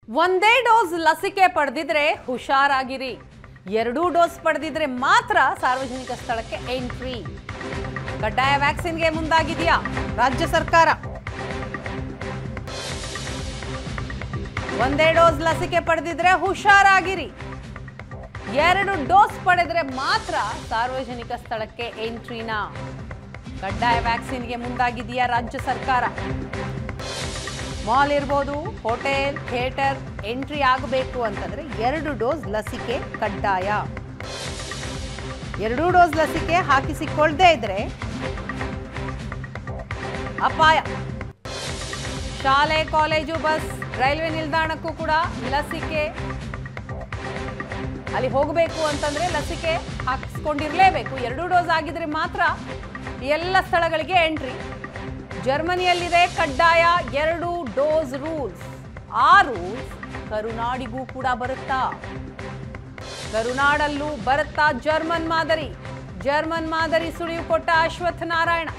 ಒಂದೇ ಡೋಸ್ ಲಸಿಕೆ ಪಡೆದಿದ್ರೆ ಹುಷಾರಾಗಿರಿ ಎರಡೂ ಡೋಸ್ ಪಡೆದಿದ್ರೆ ಮಾತ್ರ ಸಾರ್ವಜನಿಕ ಸ್ಥಳಕ್ಕೆ ಎಂಟ್ರಿ ಕಡ್ಡಾಯ ವ್ಯಾಕ್ಸಿನ್ಗೆ ಮುಂದಾಗಿದೆಯಾ ರಾಜ್ಯ ಸರ್ಕಾರ ಒಂದೇ ಡೋಸ್ ಲಸಿಕೆ ಪಡೆದಿದ್ರೆ ಹುಷಾರಾಗಿರಿ ಎರಡು ಡೋಸ್ ಪಡೆದ್ರೆ ಮಾತ್ರ ಸಾರ್ವಜನಿಕ ಸ್ಥಳಕ್ಕೆ ಎಂಟ್ರಿನಾ ಕಡ್ಡಾಯ ವ್ಯಾಕ್ಸಿನ್ಗೆ ಮುಂದಾಗಿದೆಯಾ ರಾಜ್ಯ ಸರ್ಕಾರ ಮಾಲ್ ಇರ್ಬೋದು ಹೋಟೆಲ್ ಥಿಯೇಟರ್ ಎಂಟ್ರಿ ಆಗಬೇಕು ಅಂತಂದ್ರೆ ಎರಡು ಡೋಸ್ ಲಸಿಕೆ ಕಡ್ಡಾಯ ಎರಡೂ ಡೋಸ್ ಲಸಿಕೆ ಹಾಕಿಸಿಕೊಳ್ಳದೇ ಇದ್ರೆ ಅಪಾಯ ಶಾಲೆ ಕಾಲೇಜು ಬಸ್ ರೈಲ್ವೆ ನಿಲ್ದಾಣಕ್ಕೂ ಕೂಡ ಲಸಿಕೆ ಅಲ್ಲಿ ಹೋಗಬೇಕು ಅಂತಂದ್ರೆ ಲಸಿಕೆ ಹಾಕಿಸ್ಕೊಂಡಿರ್ಲೇಬೇಕು ಎರಡು ಡೋಸ್ ಆಗಿದ್ರೆ ಮಾತ್ರ ಎಲ್ಲ ಸ್ಥಳಗಳಿಗೆ ಎಂಟ್ರಿ ಜರ್ಮನಿಯಲ್ಲಿದೆ ಕಡ್ಡಾಯ ಎರಡು ಡೋಸ್ ರೂಲ್ಸ್ ಆ ರೂಲ್ಸ್ ಕರುನಾಡಿಗೂ ಕೂಡ ಬರುತ್ತಾ ಕರುನಾಡಲ್ಲೂ ಬರುತ್ತಾ ಜರ್ಮನ್ ಮಾದರಿ ಜರ್ಮನ್ ಮಾದರಿ ಸುಳಿವು ಕೊಟ್ಟ ಅಶ್ವತ್ಥ ನಾರಾಯಣ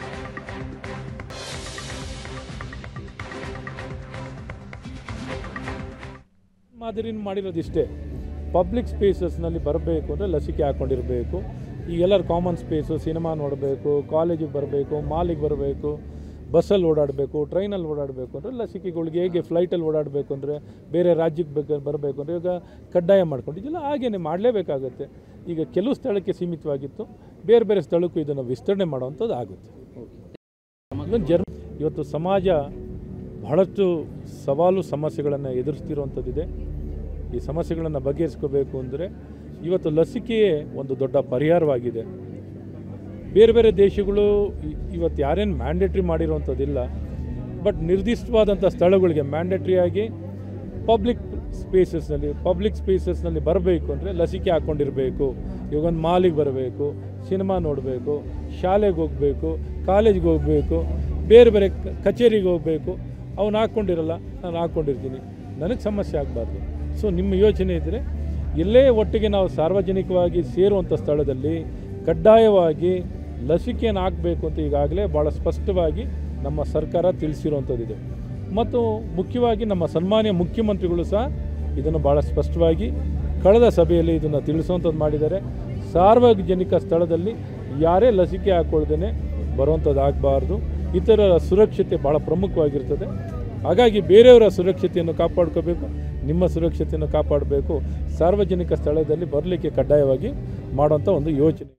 ಮಾದರಿನ ಮಾಡಿರೋದಿಷ್ಟೇ ಪಬ್ಲಿಕ್ ಸ್ಪೇಸಸ್ನಲ್ಲಿ ಬರಬೇಕು ಅಂದರೆ ಲಸಿಕೆ ಹಾಕ್ಕೊಂಡಿರಬೇಕು ಈಗೆಲ್ಲರೂ ಕಾಮನ್ ಸ್ಪೇಸು ಸಿನಿಮಾ ನೋಡಬೇಕು ಕಾಲೇಜಿಗೆ ಬರಬೇಕು ಮಾಲಿಗೆ ಬರಬೇಕು ಬಸ್ಸಲ್ಲಿ ಓಡಾಡಬೇಕು ಟ್ರೈನಲ್ಲಿ ಓಡಾಡಬೇಕು ಅಂದರೆ ಲಸಿಕೆಗಳಿಗೆ ಹೇಗೆ ಫ್ಲೈಟಲ್ಲಿ ಓಡಾಡಬೇಕು ಅಂದರೆ ಬೇರೆ ರಾಜ್ಯಕ್ಕೆ ಬೇಕಾದ್ರೆ ಬರಬೇಕು ಅಂದರೆ ಇವಾಗ ಕಡ್ಡಾಯ ಮಾಡ್ಕೊಂಡಿದ್ದಿಲ್ಲ ಹಾಗೇನೆ ಮಾಡಲೇಬೇಕಾಗತ್ತೆ ಈಗ ಕೆಲವು ಸ್ಥಳಕ್ಕೆ ಸೀಮಿತವಾಗಿತ್ತು ಬೇರೆ ಬೇರೆ ಸ್ಥಳಕ್ಕೂ ಇದನ್ನು ವಿಸ್ತರಣೆ ಮಾಡುವಂಥದ್ದು ಆಗುತ್ತೆ ಇವನ್ ಜರ್ ಇವತ್ತು ಸಮಾಜ ಬಹಳಷ್ಟು ಸವಾಲು ಸಮಸ್ಯೆಗಳನ್ನು ಎದುರಿಸ್ತಿರುವಂಥದ್ದಿದೆ ಈ ಸಮಸ್ಯೆಗಳನ್ನು ಬಗೆಹರಿಸ್ಕೋಬೇಕು ಅಂದರೆ ಇವತ್ತು ಲಸಿಕೆಯೇ ಒಂದು ದೊಡ್ಡ ಪರಿಹಾರವಾಗಿದೆ ಬೇರೆ ಬೇರೆ ದೇಶಗಳು ಇ- ಇವತ್ತು ಯಾರೇನು ಮ್ಯಾಂಡೇಟ್ರಿ ಮಾಡಿರುವಂಥದ್ದಿಲ್ಲ ಬಟ್ ನಿರ್ದಿಷ್ಟವಾದಂಥ ಸ್ಥಳಗಳಿಗೆ ಮ್ಯಾಂಡೇಟ್ರಿ ಆಗಿ ಪಬ್ಲಿಕ್ ಸ್ಪೇಸಸ್ನಲ್ಲಿ ಪಬ್ಲಿಕ್ ಸ್ಪೇಸಸ್ನಲ್ಲಿ ಬರಬೇಕು ಅಂದರೆ ಲಸಿಕೆ ಹಾಕ್ಕೊಂಡಿರಬೇಕು ಇವಾಗ ಒಂದು ಮಾಲಿಗೆ ಬರಬೇಕು ಸಿನಿಮಾ ನೋಡಬೇಕು ಶಾಲೆಗೆ ಹೋಗಬೇಕು ಕಾಲೇಜ್ಗೆ ಹೋಗಬೇಕು ಬೇರೆ ಬೇರೆ ಕ- ಕಚೇರಿಗೆ ಹೋಗಬೇಕು ಅವನು ಹಾಕ್ಕೊಂಡಿರಲ್ಲ ನಾನು ಹಾಕ್ಕೊಂಡಿರ್ತೀನಿ ನನಗೆ ಸಮಸ್ಯೆ ಆಗಬಾರ್ದು ಸೊ ನಿಮ್ಮ ಯೋಚನೆ ಇದ್ದರೆ ಎಲ್ಲೇ ಒಟ್ಟಿಗೆ ನಾವು ಸಾರ್ವಜನಿಕವಾಗಿ ಸೇರುವಂಥ ಸ್ಥಳದಲ್ಲಿ ಕಡ್ಡಾಯವಾಗಿ ಲಸಿಕೆಯನ್ನು ಹಾಕಬೇಕು ಅಂತ ಈಗಾಗಲೇ ಭಾಳ ಸ್ಪಷ್ಟವಾಗಿ ನಮ್ಮ ಸರ್ಕಾರ ತಿಳಿಸಿರುವಂಥದ್ದಿದೆ ಮತ್ತು ಮುಖ್ಯವಾಗಿ ನಮ್ಮ ಸನ್ಮಾನ್ಯ ಮುಖ್ಯಮಂತ್ರಿಗಳು ಸಹ ಇದನ್ನು ಭಾಳ ಸ್ಪಷ್ಟವಾಗಿ ಕಳೆದ ಸಭೆಯಲ್ಲಿ ಇದನ್ನು ತಿಳಿಸುವಂಥದ್ದು ಮಾಡಿದ್ದಾರೆ ಸಾರ್ವಜನಿಕ ಸ್ಥಳದಲ್ಲಿ ಯಾರೇ ಲಸಿಕೆ ಹಾಕ್ಕೊಳ್ದೇ ಬರುವಂಥದ್ದು ಆಗಬಾರ್ದು ಇತರರ ಸುರಕ್ಷತೆ ಭಾಳ ಪ್ರಮುಖವಾಗಿರ್ತದೆ ಹಾಗಾಗಿ ಬೇರೆಯವರ ಸುರಕ್ಷತೆಯನ್ನು ಕಾಪಾಡ್ಕೋಬೇಕು ನಿಮ್ಮ ಸುರಕ್ಷತೆಯನ್ನು ಕಾಪಾಡಬೇಕು ಸಾರ್ವಜನಿಕ ಸ್ಥಳದಲ್ಲಿ ಬರಲಿಕ್ಕೆ ಕಡ್ಡಾಯವಾಗಿ ಮಾಡುವಂಥ ಒಂದು ಯೋಚನೆ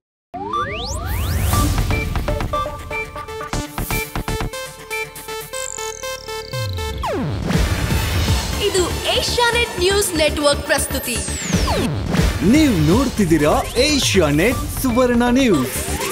ಇದು ಏಷ್ಯಾನೆಟ್ ನ್ಯೂಸ್ ನೆಟ್ವರ್ಕ್ ಪ್ರಸ್ತುತಿ ನೀವು ನೋಡ್ತಿದ್ದೀರಾ ಏಷ್ಯಾ ನೆಟ್ ಸುವರ್ಣ ನ್ಯೂಸ್